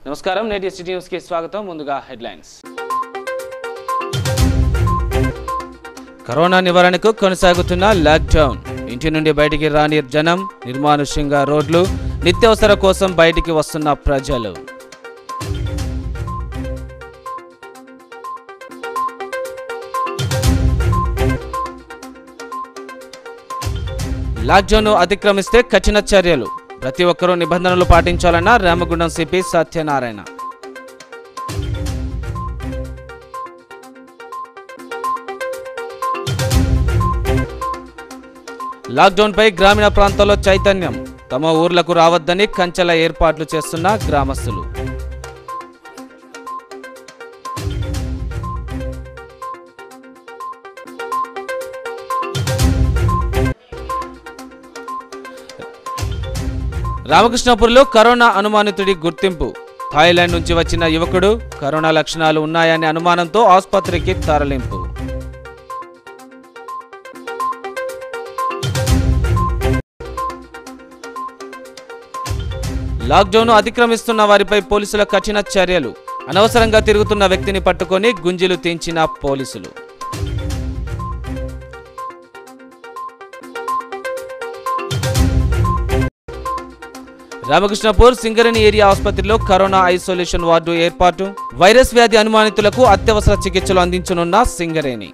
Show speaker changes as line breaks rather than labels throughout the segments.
నమస్కారం నేటి సిటీ న్యూస్కి స్వాగతం ముందుగా హెడ్లైన్స్ కరోనా నివారణకు కొనసాగుతున్న లాక్డౌన్ ఇంటి నుండి బయటికి రాని జనం నిర్మానుష్యంగా రోడ్లు నిత్యావసర కోసం బయటికి వస్తున్న ప్రజలు లాక్డౌన్ అతిక్రమిస్తే కఠిన చర్యలు ప్రతి ఒక్కరూ నిబంధనలు పాటించాలన్న రామగుండం సిపి సత్యనారాయణ లాక్డౌన్పై గ్రామీణ ప్రాంతాల్లో చైతన్యం తమ ఊర్లకు రావద్దని కంచెల ఏర్పాట్లు చేస్తున్న గ్రామస్తులు రామకృష్ణపూర్లో కరోనా అనుమానితుడి గుర్తింపు థాయిలాండ్ నుంచి వచ్చిన యువకుడు కరోనా లక్షణాలు ఉన్నాయనే అనుమానంతో ఆసుపత్రికి తరలింపు లాక్డౌన్ అతిక్రమిస్తున్న వారిపై పోలీసుల కఠిన చర్యలు అనవసరంగా తిరుగుతున్న వ్యక్తిని పట్టుకొని గుంజీలు తీంచిన పోలీసులు రామకృష్ణపూర్ సింగరేణి ఏరియా ఆసుపత్రిలో కరోనా ఐసోలేషన్ వార్డు ఏర్పాటు వైరస్ వ్యాధి అనుమానితులకు అత్యవసర చికిత్సలు అందించనున్న సింగరేణి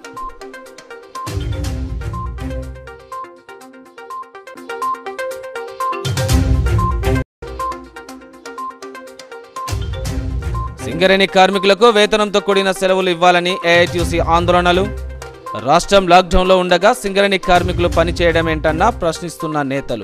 సింగరేణి కార్మికులకు వేతనంతో కూడిన సెలవులు ఇవ్వాలని ఏఐటీసీ ఆందోళనలు రాష్ట్రం లాక్డౌన్లో ఉండగా సింగరేణి కార్మికులు పనిచేయడం ఏంటన్నా ప్రశ్నిస్తున్న నేతలు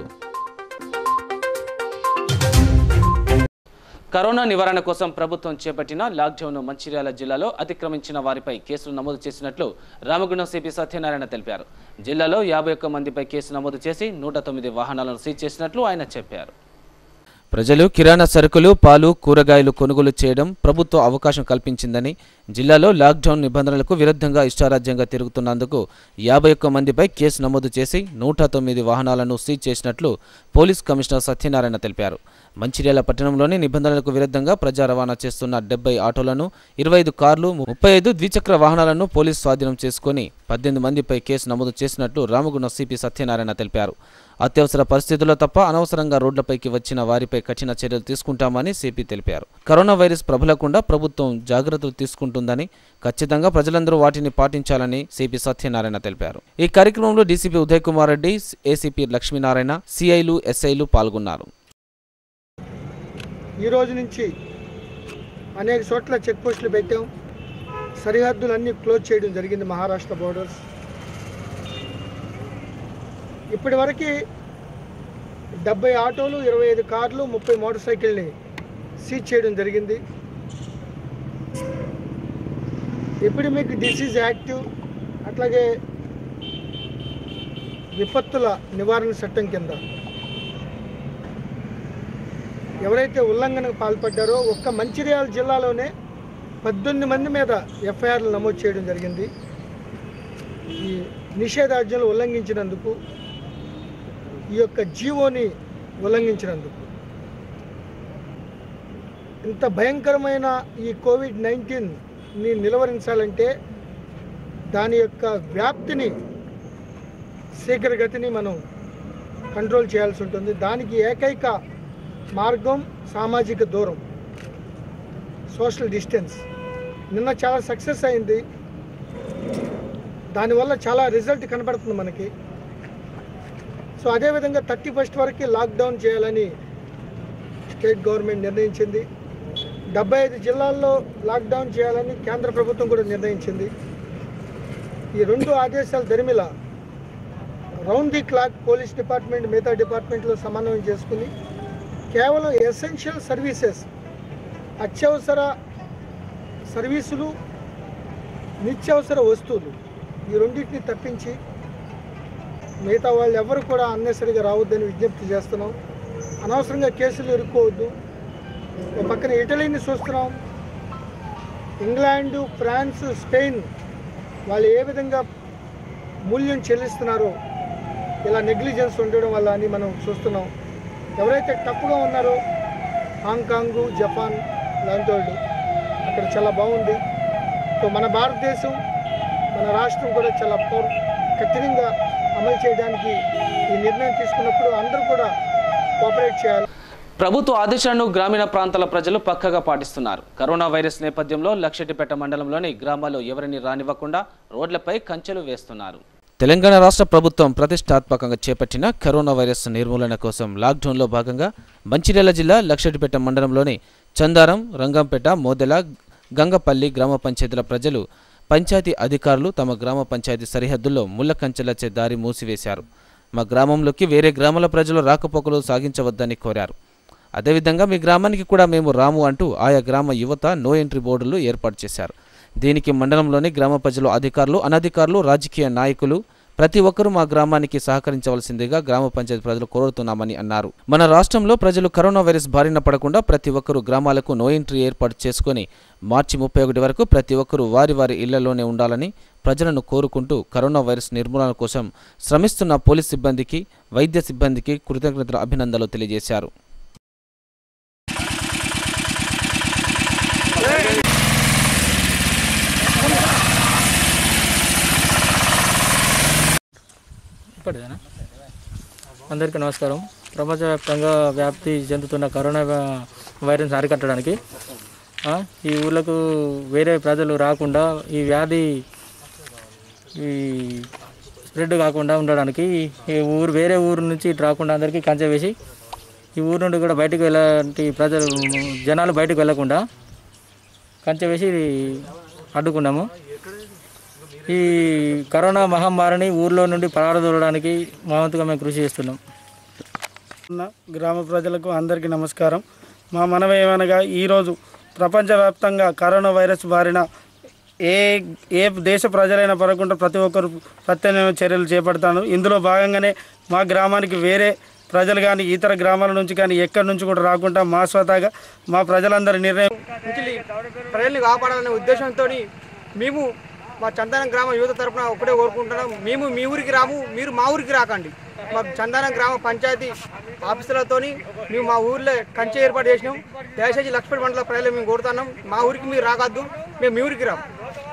కరోనా నివారణ కోసం ప్రభుత్వం చేపట్టిన లాక్డౌన్ మంచిర్యాల జిల్లాలో అతిక్రమించిన వారిపై కేసులు నమోదు చేసినట్లు రామగుండం సిపి సత్యనారాయణ తెలిపారు జిల్లాలో యాభై ఒక్క మందిపై కేసు నమోదు చేసి నూట తొమ్మిది వాహనాలను సీజ్ చేసినట్లు ఆయన చెప్పారు ప్రజలు కిరాణా సరుకులు పాలు కూరగాయలు కొనుగోలు చేయడం ప్రభుత్వం అవకాశం కల్పించిందని జిల్లాలో లాక్డౌన్ నిబంధనలకు విరుద్ధంగా ఇష్టారాజ్యంగా తిరుగుతున్నందుకు యాభై ఒక్క మందిపై కేసు నమోదు చేసి నూట తొమ్మిది వాహనాలను సీజ్ చేసినట్లు పోలీస్ కమిషనర్ సత్యనారాయణ తెలిపారు మంచిర్యాల పట్టణంలోని నిబంధనలకు విరుద్ధంగా ప్రజా రవాణా చేస్తున్న డెబ్బై ఆటోలను ఇరవై ఐదు కార్లు ముప్పై ఐదు ద్విచక్ర వాహనాలను పోలీసు స్వాధీనం చేసుకుని పద్దెనిమిది మందిపై కేసు నమోదు చేసినట్లు రామగుండం సిపి సత్యనారాయణ తెలిపారు అత్యవసర పరిస్థితుల్లో తప్ప అనవసరంగా రోడ్లపైకి వచ్చిన వారిపై కఠిన చర్యలు తీసుకుంటామని సిపి తెలిపారు కరోనా వైరస్ ప్రబలకుండా ప్రభుత్వం జాగ్రత్తలు తీసుకుంటుందని ఖచ్చితంగా ప్రజలందరూ వాటిని పాటించాలని సిపి సత్యనారాయణ తెలిపారు ఈ కార్యక్రమంలో డీసీపీ ఉదయ్ కుమార్ రెడ్డి ఏసీపీ లక్ష్మీనారాయణ సిఐలు ఎస్ఐలు పాల్గొన్నారు
ఈ రోజు నుంచి అనేక చోట్ల చెక్ పోస్టులు పెట్టాం సరిహద్దులన్నీ క్లోజ్ చేయడం జరిగింది మహారాష్ట్ర బోర్డర్స్ ఇప్పటి వరకు డెబ్బై ఆటోలు ఇరవై ఐదు కార్లు ముప్పై మోటార్ సైకిల్ని సీజ్ చేయడం జరిగింది ఎపిడమిక్ డిసీజ్ యాక్టివ్ అట్లాగే విపత్తుల నివారణ చట్టం కింద ఎవరైతే ఉల్లంఘనకు పాల్పడ్డారో ఒక్క మంచిర్యాల జిల్లాలోనే పద్దెనిమిది మంది మీద ఎఫ్ఐఆర్లు నమోదు చేయడం జరిగింది ఈ నిషేధాజ్ఞలు ఉల్లంఘించినందుకు ఈ యొక్క జీవోని ఉల్లంఘించినందుకు ఇంత భయంకరమైన ఈ కోవిడ్ నైన్టీన్ని నిలువరించాలంటే దాని యొక్క వ్యాప్తిని శీఘ్రగతిని మనం కంట్రోల్ చేయాల్సి ఉంటుంది దానికి ఏకైక మార్గం సామాజిక దూరం సోషల్ డిస్టెన్స్ నిన్న చాలా సక్సెస్ అయింది దానివల్ల చాలా రిజల్ట్ కనబడుతుంది మనకి సో అదేవిధంగా థర్టీ ఫస్ట్ వరకు లాక్డౌన్ చేయాలని స్టేట్ గవర్నమెంట్ నిర్ణయించింది డెబ్బై ఐదు జిల్లాల్లో లాక్డౌన్ చేయాలని కేంద్ర ప్రభుత్వం కూడా నిర్ణయించింది ఈ రెండు ఆదేశాల దరిమిల round the clock police department మిగతా డిపార్ట్మెంట్లో సమన్వయం చేసుకుని కేవలం ఎసెన్షియల్ సర్వీసెస్ అత్యవసర సర్వీసులు నిత్యావసర వస్తువులు ఈ రెండింటిని తప్పించి మిగతా వాళ్ళు ఎవరు కూడా అన్నెసరిగా రావద్దని విజ్ఞప్తి చేస్తున్నాం అనవసరంగా కేసులు ఇరుక్కోవద్దు ఒక పక్కన ఇటలీని చూస్తున్నాం ఇంగ్లాండు ఫ్రాన్స్ స్పెయిన్ వాళ్ళు ఏ విధంగా మూల్యం చెల్లిస్తున్నారో ఇలా నెగ్లిజెన్స్ ఉండడం వల్ల అని మనం చూస్తున్నాం ఎవరైతే టఫ్గా ఉన్నారో హాంకాంగు జపాన్ లాంటి వాళ్ళు అక్కడ చాలా బాగుంది సో మన భారతదేశం మన రాష్ట్రం కూడా చాలా పౌర్ కఠినంగా అమలు చేయడానికి ఈ నిర్ణయం తీసుకున్నప్పుడు అందరూ కూడా కోఆపరేట్ చేయాలి
ప్రభుత్వ ఆదేశాలను గ్రామీణ ప్రాంతాల ప్రజలు పక్కగా పాటిస్తున్నారు కరోనా వైరస్ నేపథ్యంలో లక్షటిపేట మండలంలోని గ్రామాల్లో ఎవరిని రానివ్వకుండా రోడ్లపై కంచెలు వేస్తున్నారు తెలంగాణ రాష్ట్ర ప్రభుత్వం ప్రతిష్టాత్మకంగా చేపట్టిన కరోనా వైరస్ నిర్మూలన కోసం లాక్డౌన్లో భాగంగా మంచిర్యాల జిల్లా లక్షటిపేట మండలంలోని చందారం రంగంపేట మోదెల గంగపల్లి గ్రామ పంచాయతీల ప్రజలు పంచాయతీ అధికారులు తమ గ్రామ పంచాయతీ సరిహద్దుల్లో ముళ్ళ కంచెలచే దారి మూసివేశారు మా గ్రామంలోకి వేరే గ్రామాల ప్రజలు రాకపోకలు సాగించవద్దని కోరారు అదేవిధంగా మీ గ్రామానికి కూడా మేము రాము అంటూ ఆయా గ్రామ యువత నో ఎంట్రీ బోర్డులు ఏర్పాటు చేశారు దీనికి మండలంలోని గ్రామ ప్రజలు అధికారులు అనధికారులు రాజకీయ నాయకులు ప్రతి ఒక్కరూ మా గ్రామానికి సహకరించవలసిందిగా గ్రామ పంచాయతీ ప్రజలు కోరుతున్నామని అన్నారు మన రాష్ట్రంలో ప్రజలు కరోనా వైరస్ బారిన పడకుండా ప్రతి ఒక్కరూ గ్రామాలకు నో ఎంట్రీ ఏర్పాటు చేసుకొని మార్చి ముప్పై ఒకటి వరకు ప్రతి ఒక్కరూ వారి వారి ఇళ్లలోనే ఉండాలని ప్రజలను కోరుకుంటూ కరోనా వైరస్ నిర్మూలన కోసం శ్రమిస్తున్న పోలీస్ సిబ్బందికి వైద్య సిబ్బందికి కృతజ్ఞతలు అభినందనలు తెలియజేశారు
ఇప్పటిదేనా అందరికీ నమస్కారం ప్రపంచవ్యాప్తంగా వ్యాప్తి చెందుతున్న కరోనా వై- వైరస్ అరికట్టడానికి ఆ, ఈ ఊళ్ళకు వేరే ప్రజలు రాకుండా ఈ వ్యాధి ఈ స్ప్రెడ్ కాకుండా ఉండడానికి ఈ ఊరు వేరే ఊరు నుంచి ఇటు రాకుండా అందరికీ కంచె వేసి ఈ ఊరు నుండి కూడా బయటకు వెళ్ళాలంటి ప్రజలు జనాలు బయటకు వెళ్ళకుండా కంచె వేసి అడ్డుకున్నాము ఈ కరోనా మహమ్మారిని ఊర్లో నుండి పారదోలడానికి మా వంతుగా మేము కృషి చేస్తున్నాం
ఉన్న గ్రామ ప్రజలకు అందరికీ నమస్కారం మా మనవి ఏమనగా ఈరోజు ప్రపంచవ్యాప్తంగా కరోనా వైరస్ బారిన ఏ ఏ దేశ ప్రజలైనా పడకుండా ప్రతి ఒక్కరు ప్రత్యామ్నాయ చర్యలు చేపడతాను ఇందులో భాగంగానే మా గ్రామానికి వేరే ప్రజలు కానీ ఇతర గ్రామాల నుంచి కానీ ఎక్కడి నుంచి కూడా రాకుండా మా స్వతహాగా మా ప్రజలందరి నిర్ణయం
నుంచి ప్రజల్ని కాపాడాలనే ఉద్దేశంతో మేము మా చందనం గ్రామ యువత తరపున ఒకటే కోరుకుంటున్నాం మేము మీ ఊరికి రాము మీరు మా ఊరికి రాకండి మా చందనం గ్రామ పంచాయతీ ఆఫీసులతోని మేము మా ఊర్లో కంచె ఏర్పాటు చేసినాం దయచేసి లక్ష్మణ్ మండల ప్రజలు మేము కోరుతున్నాం మా ఊరికి మీరు రాకద్దు మేము మీ ఊరికి రాము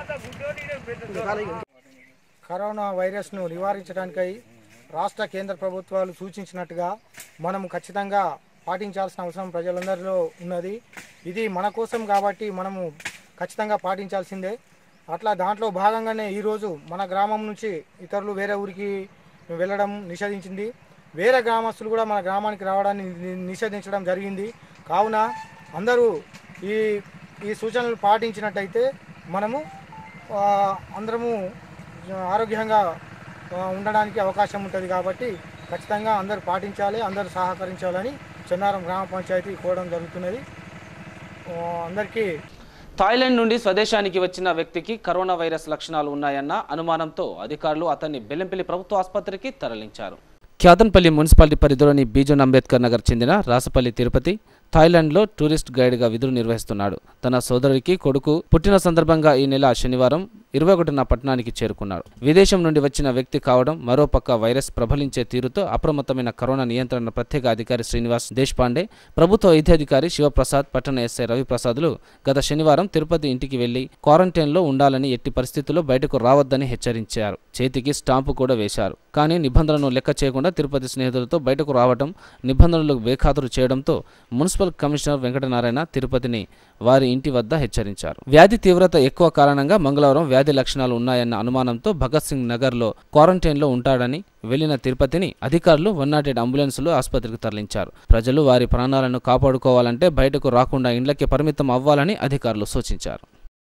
కరోనా వైరస్ను నివారించడానికై రాష్ట్ర కేంద్ర ప్రభుత్వాలు సూచించినట్టుగా మనం ఖచ్చితంగా పాటించాల్సిన అవసరం ప్రజలందరిలో ఉన్నది ఇది మన కోసం కాబట్టి మనము ఖచ్చితంగా పాటించాల్సిందే అట్లా దాంట్లో భాగంగానే ఈరోజు మన గ్రామం నుంచి ఇతరులు వేరే ఊరికి వెళ్ళడం నిషేధించింది వేరే గ్రామస్తులు కూడా మన గ్రామానికి రావడాన్ని ని- నిషేధించడం జరిగింది కావున అందరూ ఈ ఈ సూచనలు పాటించినట్టయితే మనము ఆ, అందరము ఆరోగ్యంగా ఆ, ఉండడానికి అవకాశం ఉంటుంది కాబట్టి ఖచ్చితంగా అందరూ పాటించాలి అందరూ సహకరించాలని చెన్నారం గ్రామ పంచాయతీ కోరడం జరుగుతున్నది ఆ, అందరికీ
థాయిలాండ్ నుండి స్వదేశానికి వచ్చిన వ్యక్తికి కరోనా వైరస్ లక్షణాలు ఉన్నాయన్న అనుమానంతో అధికారులు అతన్ని బెల్లంపల్లి ప్రభుత్వ ఆసుపత్రికి తరలించారు ఖ్యాతన్పల్లి మున్సిపాలిటీ పరిధిలోని బీజన్ అంబేద్కర్ నగర్ చెందిన రాసపల్లి తిరుపతి థాయిలాండ్లో టూరిస్ట్ గైడ్గా విధులు నిర్వహిస్తున్నాడు తన సోదరుడికి కొడుకు పుట్టిన సందర్భంగా ఈ నెల శనివారం ఇరవై ఒకటిన పట్టణానికి చేరుకున్నాడు విదేశం నుండి వచ్చిన వ్యక్తి కావడం మరోపక్క వైరస్ ప్రబలించే తీరుతో అప్రమత్తమైన కరోనా నియంత్రణ ప్రత్యేక అధికారి శ్రీనివాస్ దేశపాండే ప్రభుత్వ వైద్యాధికారి శివప్రసాద్ పట్టణ ఎస్ఐ రవిప్రసాద్లు గత శనివారం తిరుపతి ఇంటికి వెళ్లి క్వారంటైన్లో ఉండాలని ఎట్టి పరిస్థితుల్లో బయటకు రావద్దని హెచ్చరించారు చేతికి స్టాంపు కూడా వేశారు కానీ నిబంధనలను లెక్క చేయకుండా తిరుపతి స్నేహితులతో బయటకు రావడం నిబంధనలకు బేఖాతరు చేయడంతో మున్సిపల్ కమిషనర్ వెంకటనారాయణ తిరుపతిని వారి ఇంటి వద్ద హెచ్చరించారు వ్యాధి తీవ్రత ఎక్కువ కారణంగా మంగళవారం వ్యాధి లక్షణాలు ఉన్నాయన్న అనుమానంతో భగత్ సింగ్ నగర్లో క్వారంటైన్లో ఉంటాడని వెళ్లిన తిరుపతిని అధికారులు వన్ నాట్ ఎయిట్ అంబులెన్సులు ఆసుపత్రికి తరలించారు ప్రజలు వారి ప్రాణాలను కాపాడుకోవాలంటే బయటకు రాకుండా ఇండ్లకి పరిమితం అవ్వాలని అధికారులు సూచించారు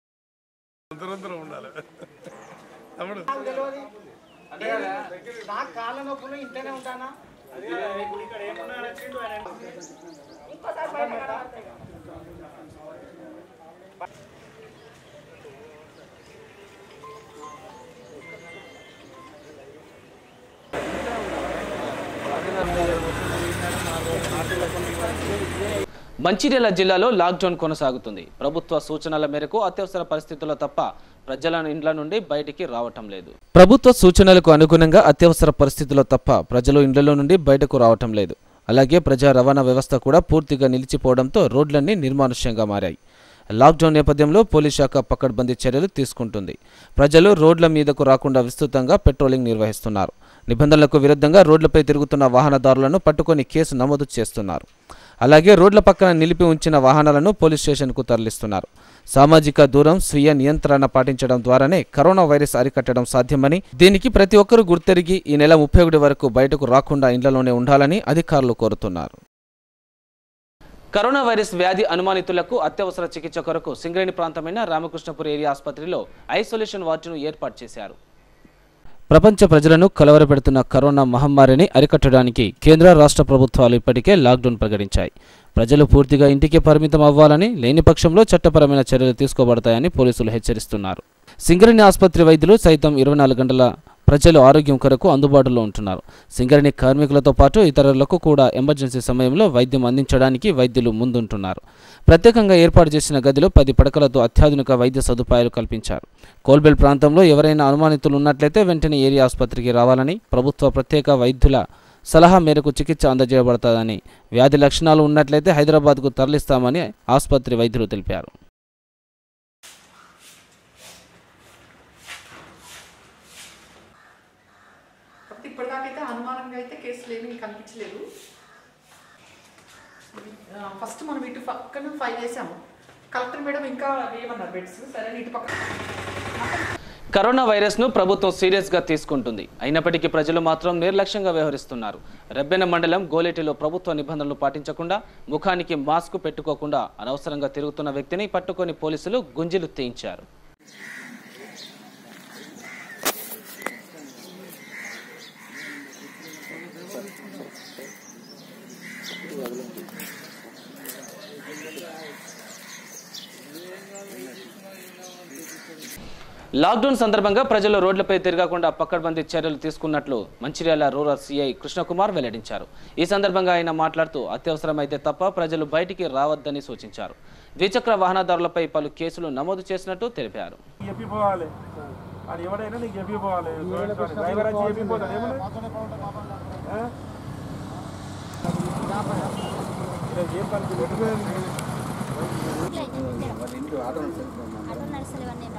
మంచిర్యాల జిల్లాలో లాక్డౌన్ కొనసాగుతుంది ప్రభుత్వ సూచనల మేరకు అత్యవసర పరిస్థితుల్లో తప్ప ప్రజలను ఇండ్ల నుండి బయటికి రావటం లేదు ప్రభుత్వ సూచనలకు అనుగుణంగా అత్యవసర పరిస్థితుల్లో తప్ప ప్రజలు ఇండ్లలో నుండి బయటకు రావటం లేదు అలాగే ప్రజా రవాణా వ్యవస్థ కూడా పూర్తిగా నిలిచిపోవడంతో రోడ్లన్నీ నిర్మానుష్యంగా మారాయి లాక్డౌన్ నేపథ్యంలో పోలీస్ శాఖ పకడ్బందీ చర్యలు తీసుకుంటుంది ప్రజలు రోడ్ల మీదకు రాకుండా విస్తృతంగా పెట్రోలింగ్ నిర్వహిస్తున్నారు నిబంధనలకు విరుద్ధంగా రోడ్లపై తిరుగుతున్న వాహనదారులను పట్టుకొని కేసు నమోదు చేస్తున్నారు అలాగే రోడ్ల పక్కన నిలిపి ఉంచిన వాహనాలను పోలీస్ స్టేషన్కు తరలిస్తున్నారు సామాజిక దూరం స్వీయ నియంత్రణ పాటించడం ద్వారానే కరోనా వైరస్ అరికట్టడం సాధ్యమని దీనికి ప్రతి ఒక్కరూ గుర్తెరిగి ఈ నెల ముప్పై ఒకటి వరకు బయటకు రాకుండా ఇండ్లలోనే ఉండాలని అధికారులు కోరుతున్నారు కరోనా వైరస్ వ్యాధి అనుమానితులకు అత్యవసర చికిత్స కొరకు సింగరేణి ప్రాంతమైన రామకృష్ణపురం ఏరియా ఆసుపత్రిలో ఐసోలేషన్ వార్డును ఏర్పాటు చేశారు ప్రపంచ ప్రజలను కలవరపెడుతున్న కరోనా మహమ్మారిని అరికట్టడానికి కేంద్ర రాష్ట్ర ప్రభుత్వాలు ఇప్పటికే లాక్డౌన్ ప్రకటించాయి ప్రజలు పూర్తిగా ఇంటికి పరిమితం అవ్వాలని లేని పక్షంలో చట్టపరమైన చర్యలు తీసుకోబడతాయని పోలీసులు హెచ్చరిస్తున్నారు సింగరేణి ఆసుపత్రి వైద్యులు సైతం ఇరవై నాలుగు గంటల ప్రజలు ఆరోగ్యం కొరకు అందుబాటులో ఉంటున్నారు సింగరేణి కార్మికులతో పాటు ఇతరులకు కూడా ఎమర్జెన్సీ సమయంలో వైద్యం అందించడానికి వైద్యులు ముందుంటున్నారు ప్రత్యేకంగా ఏర్పాటు చేసిన గదిలో పది పడకలతో అత్యాధునిక వైద్య సదుపాయాలు కల్పించారు కోల్బెల్ ప్రాంతంలో ఎవరైనా అనుమానితులు ఉన్నట్లయితే వెంటనే ఏరియా ఆసుపత్రికి రావాలని ప్రభుత్వ ప్రత్యేక వైద్యుల సలహా మేరకు చికిత్స అందజేయబడుతుందని వ్యాధి లక్షణాలు ఉన్నట్లయితే హైదరాబాద్కు తరలిస్తామని ఆసుపత్రి వైద్యులు తెలిపారు
కాబట్టి ఇప్పటిదాకైతే అనుమానంగా అయితే కేసులు ఏమీ కనిపించలేదు ఆ, ఫస్ట్ మనం ఇటు పక్కన ఫైల్ వేసాము కలెక్టర్ మేడం ఇంకా వేయమన్నారు బెడ్స్ సరే ఇటు పక్కన
కరోనా వైరస్ను ప్రభుత్వం సీరియస్గా తీసుకుంటుంది అయినప్పటికీ ప్రజలు మాత్రం నిర్లక్ష్యంగా వ్యవహరిస్తున్నారు రెబ్బెన మండలం గోలేటిలో ప్రభుత్వ నిబంధనలు పాటించకుండా ముఖానికి మాస్క్ పెట్టుకోకుండా అనవసరంగా తిరుగుతున్న వ్యక్తిని పట్టుకొని పోలీసులు గుంజిలు తీయించారు లాక్డౌన్ సందర్భంగా ప్రజలు రోడ్లపై తిరగకుండా పక్కడ్బందీ చర్యలు తీసుకున్నట్లు మంచిర్యాల రూరల్ సీఐ కృష్ణకుమార్ వెల్లడించారు ఈ సందర్భంగా ఆయన మాట్లాడుతూ అత్యవసరమైతే తప్ప ప్రజలు బయటికి రావద్దని సూచించారు ద్విచక్ర వాహనదారులపై పలు కేసులు నమోదు చేసినట్టు తెలిపారు
చెప్పిపోవాలి అది ఎవడైనా నీకు చెప్పిపోవాలి డ్రైవర్ వచ్చి చెప్పిపోతాడు ఏమన్నా ఆ? ఇలా ఏం పనికి పెట్టుకోవాలి
ఆటో నడుస్తలు ఇవన్నీ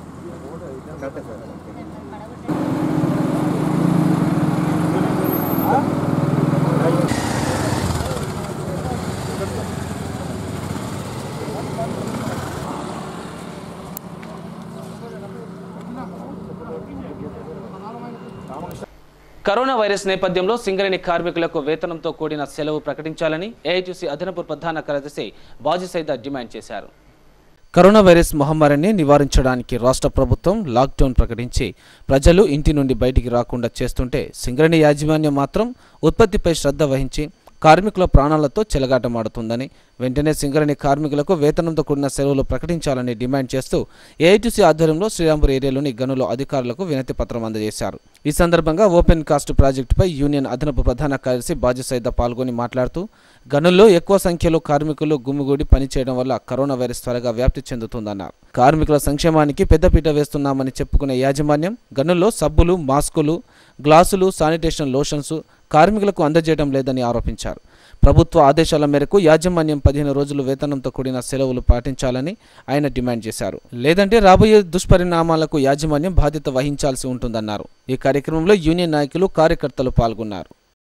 కరోనా వైరస్ నేపథ్యంలో సింగరేణి కార్మికులకు వేతనంతో కూడిన సెలవు ప్రకటించాలని ఏఐటీసీ అదనపు ప్రధాన కార్యదర్శి బాజీ సైదా డిమాండ్ చేశారు కరోనా వైరస్ మహమ్మారిని నివారించడానికి రాష్ట్ర ప్రభుత్వం లాక్డౌన్ ప్రకటించి ప్రజలు ఇంటి నుండి బయటికి రాకుండా చేస్తుంటే సింగరేణి యాజమాన్యం మాత్రం ఉత్పత్తిపై శ్రద్ధ వహించి కార్మికుల ప్రాణాలతో చెలగాటమాడుతుందని వెంటనే సింగరేణి కార్మికులకు వేతనంతో కూడిన సెలవులు ప్రకటించాలని డిమాండ్ చేస్తూ ఏఐటీసీ ఆధ్వర్యంలో శ్రీరాంపూర్ ఏరియాలోని గనుల అధికారులకు వినతి పత్రం అందజేశారు ఈ సందర్భంగా ఓపెన్ కాస్ట్ ప్రాజెక్టుపై యూనియన్ అదనపు ప్రధాన కార్యదర్శి బాజీ సైదా పాల్గొని మాట్లాడుతూ గనుల్లో ఎక్కువ సంఖ్యలో కార్మికులు గుమ్మిగూడి పనిచేయడం వల్ల కరోనా వైరస్ త్వరగా వ్యాప్తి చెందుతుందన్నారు కార్మికుల సంక్షేమానికి పెద్దపీట వేస్తున్నామని చెప్పుకునే యాజమాన్యం గనుల్లో సబ్బులు మాస్కులు గ్లాసులు శానిటేషన్ లోషన్స్ కార్మికులకు అందజేయడం లేదని ఆరోపించారు ప్రభుత్వ ఆదేశాల మేరకు యాజమాన్యం పదిహేను రోజులు వేతనంతో కూడిన సెలవులు పాటించాలని ఆయన డిమాండ్ చేశారు లేదంటే రాబోయే దుష్పరిణామాలకు యాజమాన్యం బాధ్యత వహించాల్సి ఉంటుందన్నారు ఈ కార్యక్రమంలో యూనియన్ నాయకులు కార్యకర్తలు పాల్గొన్నారు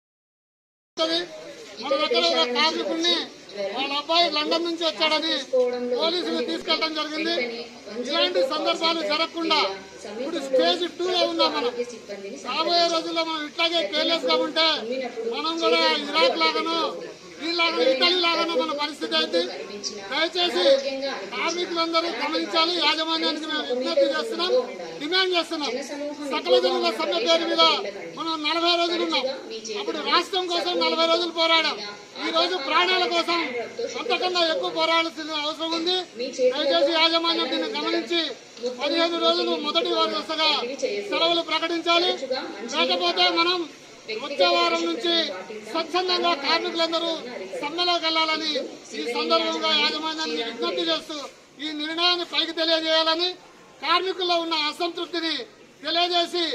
మన దగ్గర ఒక కార్మికుడిని వాళ్ళ అబ్బాయి లండన్ నుంచి వచ్చాడని పోలీసులు తీసుకెళ్ళడం జరిగింది ఇలాంటి సందర్భాలు జరగకుండా ఇప్పుడు స్టేజ్ టూ లో ఉన్నాం మనం రాబోయే రోజుల్లో మనం ఇట్లాగే కేర్లెస్ గా ఉంటే మనం కూడా ఇరాక్ లాగానో వీళ్ళలాగా ఇటలీ లాగానో మన పరిస్థితి అయితే దయచేసి కార్మికులందరూ గమనించాలి యాజమాన్యానికి మేము విజ్ఞప్తి చేస్తున్నాం డిమాండ్ చేస్తున్నాం సకల జనుల సమ్మె పేరు మీద మనం నలభై రోజులు ఉన్నాం అప్పుడు రాష్ట్రం కోసం నలభై రోజులు పోరాడాం ఈ రోజు ప్రాణాల కోసం అంతకన్నా ఎక్కువ పోరాడాల్సిన అవసరం ఉంది దయచేసి యాజమాన్యం దీన్ని గమనించి పదిహేను రోజులు మొదటి వరుసగా సెలవులు ప్రకటించాలి లేకపోతే మనం వచ్చే వారం నుంచి స్వచ్ఛందంగా కార్మికులందరూ సమ్మెలోకి వెళ్లాలని ఈ సందర్భంగా యాజమాన్యాన్ని విజ్ఞప్తి చేస్తూ ఈ నిర్ణయాన్ని పైకి తెలియజేయాలని కార్మికుల్లో ఉన్న అసంతృప్తిని తెలియజేసి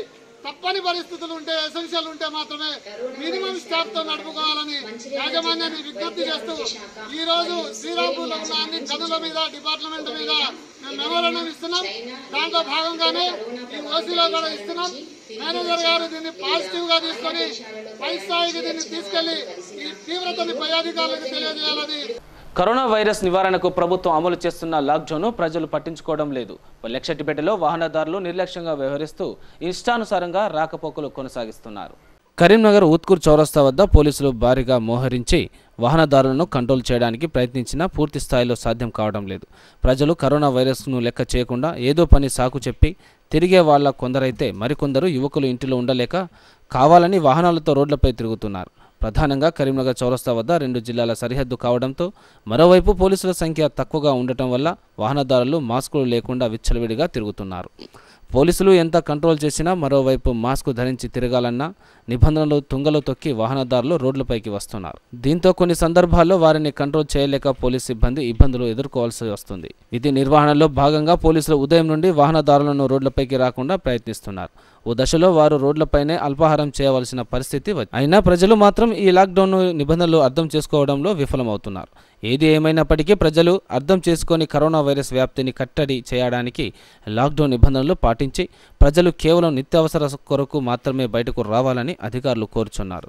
తప్పని పరిస్థితులు ఉంటే ఎసెన్షియల్ ఉంటే మాత్రమే మినిమం స్టాఫ్ తో నడుపుకోవాలని యాజమాన్యాన్ని విజ్ఞప్తి చేస్తూ ఈ రోజు శ్రీరాంపూర్లో ఉన్న అన్ని గనుల మీద డిపార్ట్మెంట్ మీద మేము మెమోరాండం ఇస్తున్నాం దాంట్లో భాగంగానే ఈ ఓసీలో కూడా ఇస్తున్నాం మేనేజర్ గారు దీన్ని పాజిటివ్ గా తీసుకొని పై స్థాయికి దీన్ని తీసుకెళ్లి ఈ తీవ్రతని పై అధికారులకు తెలియజేయాలని
కరోనా వైరస్ నివారణకు ప్రభుత్వం అమలు చేస్తున్న లాక్డౌన్ను ప్రజలు పట్టించుకోవడం లేదు లక్షటిపేటలో వాహనదారులు నిర్లక్ష్యంగా వ్యవహరిస్తూ ఇష్టానుసారంగా రాకపోకలు కొనసాగిస్తున్నారు కరీంనగర్ ఉత్కూర్ చౌరస్తా వద్ద పోలీసులు భారీగా మోహరించి వాహనదారులను కంట్రోల్ చేయడానికి ప్రయత్నించినా పూర్తి స్థాయిలో సాధ్యం కావడం లేదు ప్రజలు కరోనా వైరస్ను లెక్క చేయకుండా ఏదో పని సాకు చెప్పి తిరిగే వాళ్ళ కొందరైతే మరికొందరు యువకులు ఇంటిలో ఉండలేక కావాలని వాహనాలతో రోడ్లపై తిరుగుతున్నారు ప్రధానంగా కరీంనగర్ చౌరస్తా వద్ద రెండు జిల్లాల సరిహద్దు కావడంతో మరోవైపు పోలీసుల సంఖ్య తక్కువగా ఉండటం వల్ల వాహనదారులు మాస్కులు లేకుండా విచ్చలవిడిగా తిరుగుతున్నారు పోలీసులు ఎంత కంట్రోల్ చేసినా మరోవైపు మాస్క్ ధరించి తిరగాలన్నా నిబంధనలు తుంగలో తొక్కి వాహనదారులు రోడ్లపైకి వస్తున్నారు దీంతో కొన్ని సందర్భాల్లో వారిని కంట్రోల్ చేయలేక పోలీస్ సిబ్బంది ఇబ్బందులు ఎదుర్కోవాల్సి వస్తుంది విధి నిర్వహణలో భాగంగా పోలీసులు ఉదయం నుండి వాహనదారులను రోడ్లపైకి రాకుండా ప్రయత్నిస్తున్నారు ఓ దశలో వారు రోడ్లపైనే అల్పాహారం చేయవలసిన పరిస్థితి వచ్చి అయినా ప్రజలు మాత్రం ఈ లాక్డౌన్ నిబంధనలు అర్థం చేసుకోవడంలో విఫలమవుతున్నారు ఏది ఏమైనప్పటికీ ప్రజలు అర్థం చేసుకొని కరోనా వైరస్ వ్యాప్తిని కట్టడి చేయడానికి లాక్డౌన్ నిబంధనలు పాటించి ప్రజలు కేవలం నిత్యావసర కొరకు మాత్రమే బయటకు రావాలని అధికారులు కోరుచున్నారు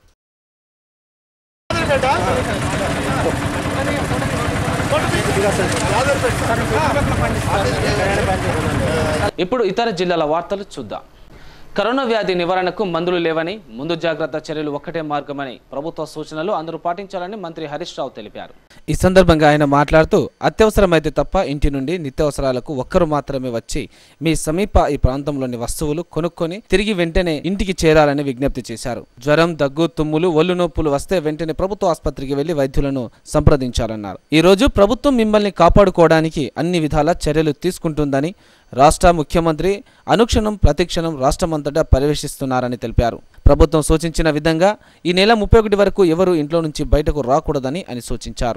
ఇప్పుడు ఇతర జిల్లాల వార్తలు చూద్దాం కరోనా వ్యాధి నివారణకు మందులు లేవని ముందు జాగ్రత్త చర్యలు ఒక్కటే మార్గమని ప్రభుత్వ సూచనలు అందరూ పాటించాలని మంత్రి హరీష్ రావు తెలిపారు ఈ సందర్భంగా ఆయన మాట్లాడుతూ అత్యవసరమైతే తప్ప ఇంటి నుండి నిత్యావసరాలకు ఒక్కరు మాత్రమే వచ్చి మీ సమీప ఈ ప్రాంతంలోని వస్తువులు కొనుక్కొని తిరిగి వెంటనే ఇంటికి చేరాలని విజ్ఞప్తి చేశారు జ్వరం దగ్గు తుమ్ములు ఒళ్ళు నొప్పులు వస్తే వెంటనే ప్రభుత్వ ఆసుపత్రికి వెళ్లి వైద్యులను సంప్రదించాలన్నారు ఈ రోజు ప్రభుత్వం మిమ్మల్ని కాపాడుకోవడానికి అన్ని విధాల చర్యలు తీసుకుంటుందని రాష్ట్ర ముఖ్యమంత్రి అనుక్షణం ప్రతిక్షణం రాష్ట్రమంతటా పర్యవేక్షిస్తున్నారని తెలిపారు ప్రభుత్వం సూచించిన విధంగా ఈ నెల ముప్పై ఒకటి వరకు ఎవరు ఇంట్లో నుంచి బయటకు రాకూడదని అని సూచించారు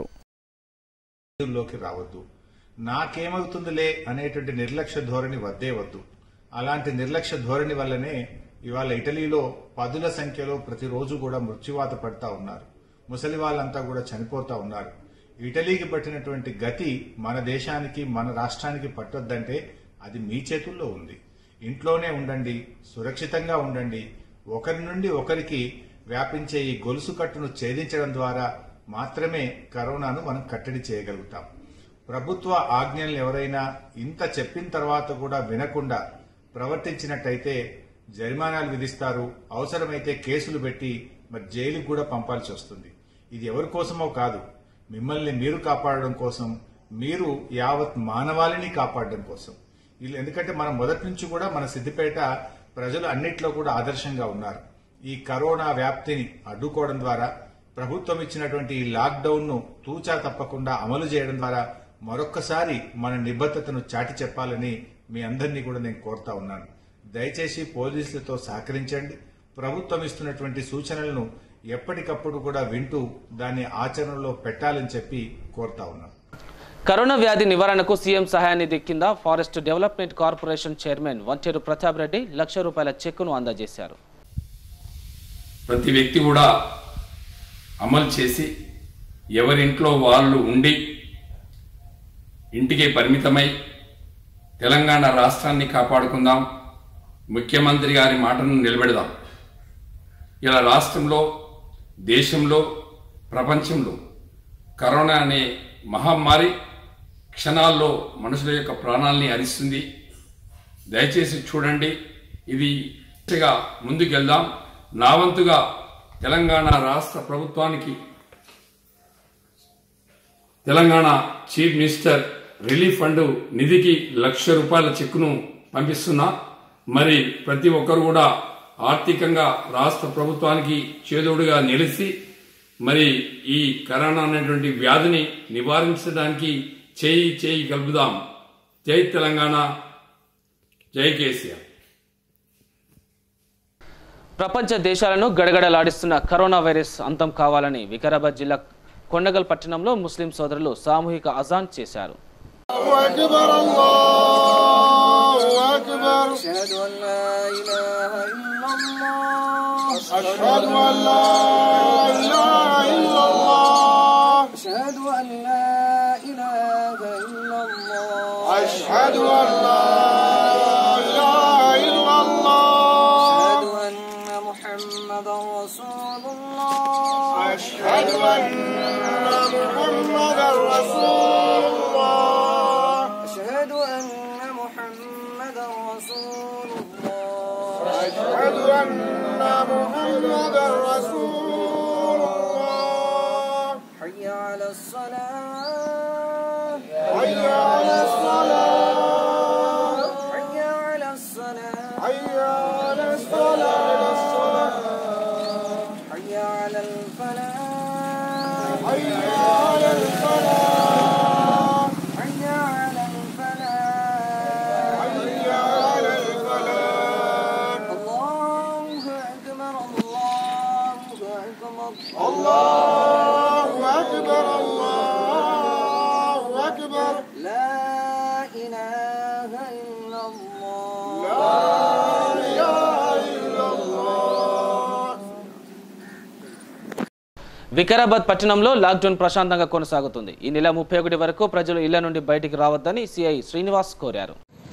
లోకి రావద్దు నాకేమవుతుందిలే అనేటువంటి నిర్లక్ష్య ధోరణి వద్దే వద్దు అలాంటి నిర్లక్ష్య ధోరణి వల్లనే ఇవాళ ఇటలీలో పదుల సంఖ్యలో ప్రతిరోజు కూడా మృత్యువాత పడతా ఉన్నారు ముసలి వాళ్ళంతా కూడా చనిపోతా ఉన్నారు ఇటలీకి పట్టినటువంటి గతి మన దేశానికి మన రాష్ట్రానికి పట్టొద్దంటే అది మీ చేతుల్లో ఉంది ఇంట్లోనే ఉండండి సురక్షితంగా ఉండండి ఒకరి నుండి ఒకరికి వ్యాపించే ఈ గొలుసు కట్టును ఛేదించడం ద్వారా మాత్రమే కరోనాను మనం కట్టడి చేయగలుగుతాం ప్రభుత్వ ఆజ్ఞలను ఎవరైనా ఇంత చెప్పిన తర్వాత కూడా వినకుండా ప్రవర్తించినట్టయితే జరిమానాలు విధిస్తారు అవసరమైతే కేసులు పెట్టి మరి జైలుకు కూడా పంపాల్సి వస్తుంది ఇది ఎవరి కోసమో కాదు మిమ్మల్ని మీరు కాపాడడం కోసం మీరు యావత్ మానవాళిని కాపాడడం కోసం వీళ్ళు ఎందుకంటే మనం మొదటి నుంచి కూడా మన సిద్దిపేట ప్రజలు అన్నిట్లో కూడా ఆదర్శంగా ఉన్నారు ఈ కరోనా వ్యాప్తిని అడ్డుకోవడం ద్వారా ప్రభుత్వం ఇచ్చినటువంటి ఈ లాక్డౌన్ ను తూచా తప్పకుండా అమలు చేయడం ద్వారా మరొక్కసారి మన నిబద్ధతను చాటి చెప్పాలని మీ అందరినీ కూడా నేను కోరుతా ఉన్నాను దయచేసి పోలీసులతో సహకరించండి ప్రభుత్వం ఇస్తున్నటువంటి సూచనలను ఎప్పటికప్పుడు కూడా వింటూ దాన్ని ఆచరణలో పెట్టాలని చెప్పి కోరుతా ఉన్నాను
కరోనా వ్యాధి నివారణకు సీఎం సహాయ నిధి కింద forest development corporation chairman Vanteru Pratap Reddy lakh రూపాయల చెక్కును అందజేశారు
ప్రతి వ్యక్తి కూడా అమలు చేసి ఎవరింట్లో వాళ్ళు ఉండి ఇంటికి పరిమితమై తెలంగాణ రాష్ట్రాన్ని కాపాడుకుందాం ముఖ్యమంత్రి గారి మాటను నిలబెడదాం ఇలా రాష్ట్రంలో దేశంలో ప్రపంచంలో కరోనా అనే మహమ్మారి క్షణాల్లో మనుషుల యొక్క ప్రాణాలని హరిస్తుంది దయచేసి చూడండి ఇది దిశగా ముందుకెళ్దాం నా వంతుగా తెలంగాణ రాష్ట్ర ప్రభుత్వానికి Telangana chief minister relief fund నిధికి లక్ష రూపాయల చెక్కును పంపిస్తున్నా మరి ప్రతి ఒక్కరు కూడా ఆర్థికంగా రాష్ట్ర ప్రభుత్వానికి చేదోడుగా నిలిచి మరి ఈ కరోనా అనేటువంటి వ్యాధిని నివారించడానికి చేయి చేయి కలుపుదాం జై తెలంగాణ జై కేసీఆర్
ప్రపంచ దేశాలను గడగడలాడిస్తున్న కరోనా వైరస్ అంతం కావాలని వికారాబాద్ జిల్లా కొండగల్ పట్టణంలో ముస్లిం సోదరులు సామూహిక అజాన్ చేశారు
أكبر الله أكبر
أشهد أن لا إله إلا
أشهد أن لا إله إلا الله
أشهد أن لا إله إلا الله
أشهد أن لا إله إلا الله
أشهد أن محمدا رسول الله
أشهد أن محمدا رسول الله
أشهد أن محمدا رسول الله
أشهد أن محمدا رسول الله
حي على الصلاة
حي على الصلاة
حي على الصلاة
حي على الصلاة
حي على الفلاح
حي على الفلاح
حي على الفلاح
حي على الفلاح
الله أكبر الله أكبر
الله أكبر الله أكبر
لا إله إلا الله
لا إله إلا الله
వికారాబాద్ పట్టణంలో లాక్డౌన్ ప్రశాంతంగా కొనసాగుతుంది ఈ నెల ముప్పై ఒకటి వరకు ప్రజలు ఇళ్ల నుండి బయటికి రావద్దని సిఐ శ్రీనివాస్ కోరారు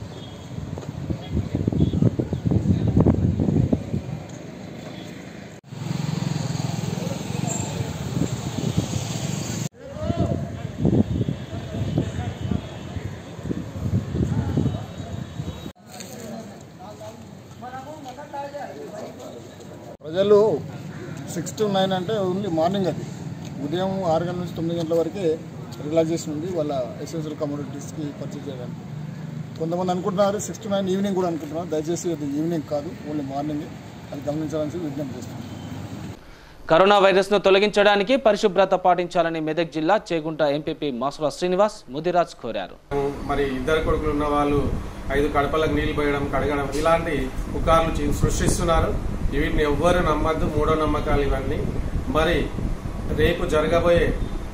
ప్రజలు సిక్స్ టు నైన్ అంటే ఓన్లీ మార్నింగ్ అది ఉదయం ఆరు గంటల నుంచి తొమ్మిది గంటల వరకే రిలాక్సేషన్ ఉంది వాళ్ళ ఎసెన్షియల్ కమోడిటీస్కి పర్చేజ్ చేయడానికి కొంతమంది అనుకుంటున్నారు సిక్స్ టు నైన్ ఈవినింగ్ కూడా అనుకుంటున్నారు దయచేసి అది ఈవినింగ్ కాదు ఓన్లీ మార్నింగ్ అది గమనించాలని విజ్ఞప్తి చేస్తున్నాను
కరోనా వైరస్ ను తొలగించడానికి పరిశుభ్రత పాటించాలని మెదక్ జిల్లా చేగుంట ఎంపీపీ మాసుల శ్రీనివాస్ ముదిరాజ్ కోరారు
మరి ఇద్దరు కొడుకులు ఉన్న వాళ్ళు ఐదు కడపలకు నీళ్లు పోయడం కడగడం ఇలాంటి పుకార్లు చి- సృష్టిస్తున్నారు వీటిని ఎవ్వరు నమ్మద్దు మూఢ నమ్మకాలు ఇవన్నీ మరి రేపు జరగబోయే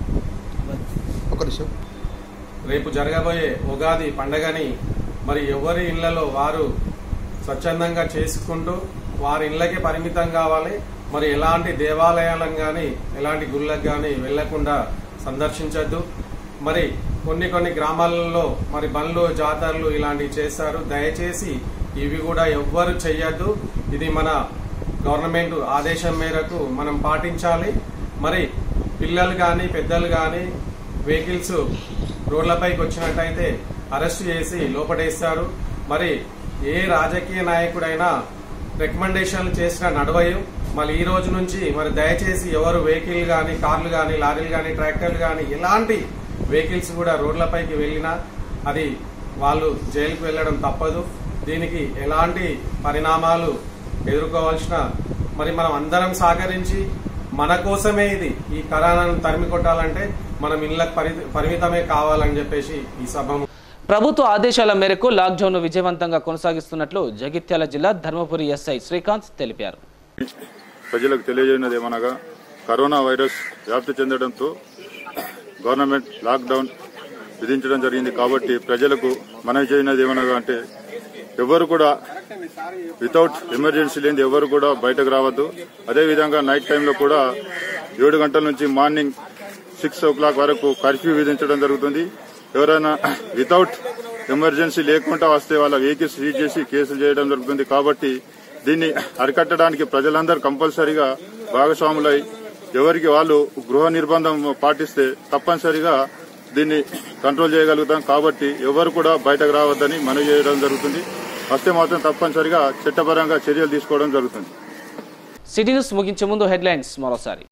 ఒక నిమిషం
రేపు జరగబోయే ఉగాది పండగని మరి ఎవరి ఇళ్లలో వారు స్వచ్ఛందంగా చేసుకుంటూ వారి ఇళ్ళకే పరిమితం కావాలి మరి ఎలాంటి దేవాలయాలకు కానీ ఎలాంటి గుళ్ళకు కానీ వెళ్లకుండా సందర్శించద్దు మరి కొన్ని కొన్ని గ్రామాలలో మరి బండ్లు జాతరలు ఇలాంటివి చేస్తారు దయచేసి ఇవి కూడా ఎవ్వరు చెయ్యొద్దు ఇది మన గవర్నమెంట్ ఆదేశం మేరకు మనం పాటించాలి మరి పిల్లలు కానీ పెద్దలు కానీ వెహికల్స్ రోడ్లపైకి వచ్చినట్టయితే అరెస్ట్ చేసి లోపడేస్తారు మరి ఏ రాజకీయ నాయకుడైనా రికమెండేషన్లు చేసిన నడవయం మళ్ళీ ఈ రోజు నుంచి మరి దయచేసి ఎవరు వెహికల్ కానీ కార్లు కానీ లారీలు కానీ ట్రాక్టర్లు కానీ ఎలాంటి వెహికల్స్ కూడా రోడ్లపైకి వెళ్ళినా అది వాళ్ళు జైలుకు వెళ్ళడం తప్పదు దీనికి ఎలాంటి పరిణామాలు ఎదుర్కోవాల్సిన మరి మనం అందరం సహకరించి మన కోసమే ఇది ఈ కరోనాను తరిమి కొట్టాలంటే మనం ఇళ్ళకి పరి పరిమితమే కావాలని చెప్పేసి ఈ సభ
ప్రభుత్వ ఆదేశాల మేరకు లాక్డౌన్ ను విజయవంతంగా కొనసాగిస్తున్నట్లు జగిత్యాల జిల్లా ధర్మపురి ఎస్ఐ శ్రీకాంత్ తెలిపారు
ప్రజలకు తెలియజేయనది ఏమనగా కరోనా వైరస్ వ్యాప్తి చెందడంతో గవర్నమెంట్ లాక్డౌన్ విధించడం జరిగింది కాబట్టి ప్రజలకు మనవి చేయనది ఏమనగా అంటే ఎవరు కూడా వితౌట్ ఎమర్జెన్సీ లేని ఎవరు కూడా బయటకు రావద్దు అదేవిధంగా నైట్ టైంలో కూడా ఏడు గంటల నుంచి మార్నింగ్ సిక్స్ ఓ క్లాక్ వరకు కర్ఫ్యూ విధించడం జరుగుతుంది ఎవరైనా వితౌట్ ఎమర్జెన్సీ లేకుండా వస్తే వాళ్ళ వెహికల్స్ సీజ్ చేసి కేసులు చేయడం జరుగుతుంది కాబట్టి దీన్ని అరికట్టడానికి ప్రజలందరూ కంపల్సరీగా భాగస్వాములై ఎవరికి వాళ్ళు గృహ నిర్బంధం పాటిస్తే తప్పనిసరిగా దీన్ని కంట్రోల్ చేయగలుగుతాం కాబట్టి ఎవరు కూడా బయటకు రావద్దని మనవి చేయడం జరుగుతుంది వస్తే మాత్రం తప్పనిసరిగా చట్టపరంగా చర్యలు తీసుకోవడం జరుగుతుంది
సిటీ న్యూస్ ముగించే ముందు హెడ్లైన్స్ మరోసారి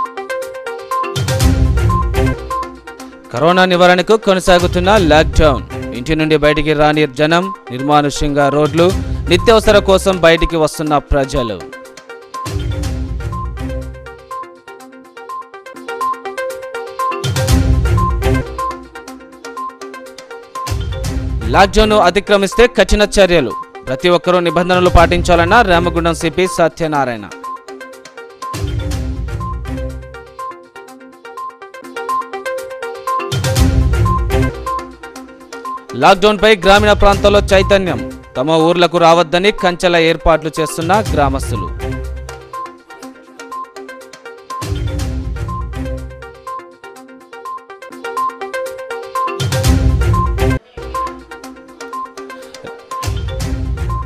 కరోనా నివారణకు కొనసాగుతున్న లాక్డౌన్ ఇంటి నుండి బయటికి రాని జనం నిర్మానుష్యంగా రోడ్లు నిత్యావసర కోసం బయటికి వస్తున్న ప్రజలు లాక్డౌన్ అతిక్రమిస్తే కఠిన చర్యలు ప్రతి ఒక్కరూ నిబంధనలు పాటించాలన్న రామగుండం సిపి సత్యనారాయణ లాక్డౌన్ పై గ్రామీణ ప్రాంతాల్లో చైతన్యం తమ ఊర్లకు రావద్దని కంచెల ఏర్పాట్లు చేస్తున్న గ్రామస్తులు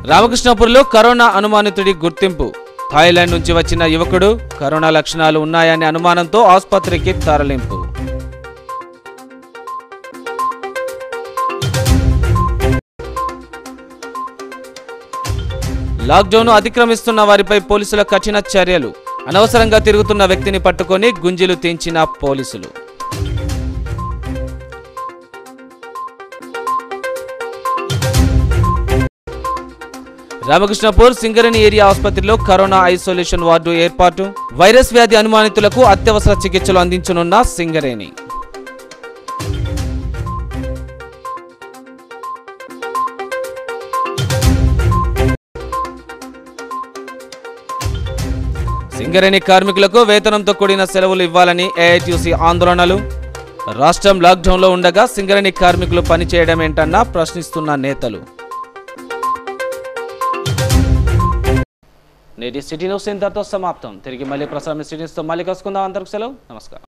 రామకృష్ణపూర్లో కరోనా అనుమానితుడి గుర్తింపు థాయిలాండ్ నుంచి వచ్చిన యువకుడు కరోనా లక్షణాలు ఉన్నాయనే అనుమానంతో ఆసుపత్రికి తరలింపు లాక్డౌన్ అతిక్రమిస్తున్న వారిపై పోలీసుల కఠిన చర్యలు అనవసరంగా తిరుగుతున్న వ్యక్తిని పట్టుకొని గుంజీలు తీంచిన పోలీసులు రామకృష్ణపూర్ సింగరేణి ఏరియా ఆసుపత్రిలో కరోనా ఐసోలేషన్ వార్డు ఏర్పాటు వైరస్ వ్యాధి అనుమానితులకు అత్యవసర చికిత్సలు అందించనున్న సింగరేణి సింగరేణి కార్మికులకు వేతనంతో కూడిన సెలవులు ఇవ్వాలని ఏఐటీసీ ఆందోళనలు రాష్ట్రం లాక్డౌన్లో ఉండగా సింగరేణి కార్మికులు పనిచేయడం ఏంటన్నా ప్రశ్నిస్తున్న నేతలు నేటి సిటీ న్యూస్ ఇంతటితో సమాప్తం తిరిగి మళ్ళీ ప్రసారం సిటీ న్యూస్తో మళ్ళీ కలుసుకుందాం అందరికి సెలవు నమస్కారం